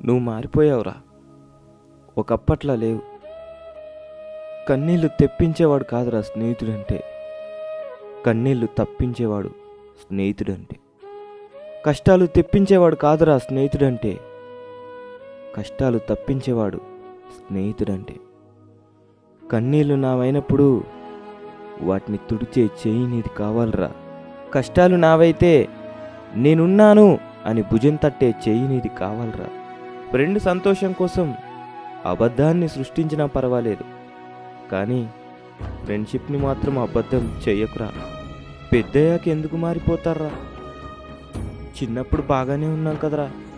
నువ్వు మారిపోయావురా ఒకప్పట్లా లేవు కన్నీళ్లు తెప్పించేవాడు కాదురా స్నేహితుడంటే కన్నీళ్లు తప్పించేవాడు స్నేహితుడంటే కష్టాలు తెప్పించేవాడు కాదురా స్నేహితుడంటే కష్టాలు తప్పించేవాడు స్నేహితుడంటే కన్నీళ్లు నావైనప్పుడు వాటిని తుడిచే చేయి నీది కావాలరా కష్టాలు నావైతే నేనున్నాను అని భుజం తట్టే చేయి నీది కావాలరా ఫ్రెండ్ సంతోషం కోసం అబద్ధాన్ని సృష్టించినా పర్వాలేదు కానీ ఫ్రెండ్షిప్ని మాత్రం అబద్ధం చెయ్యకురా పెద్దయ్యాక ఎందుకు మారిపోతారా చిన్నప్పుడు బాగానే ఉన్నాం కదరా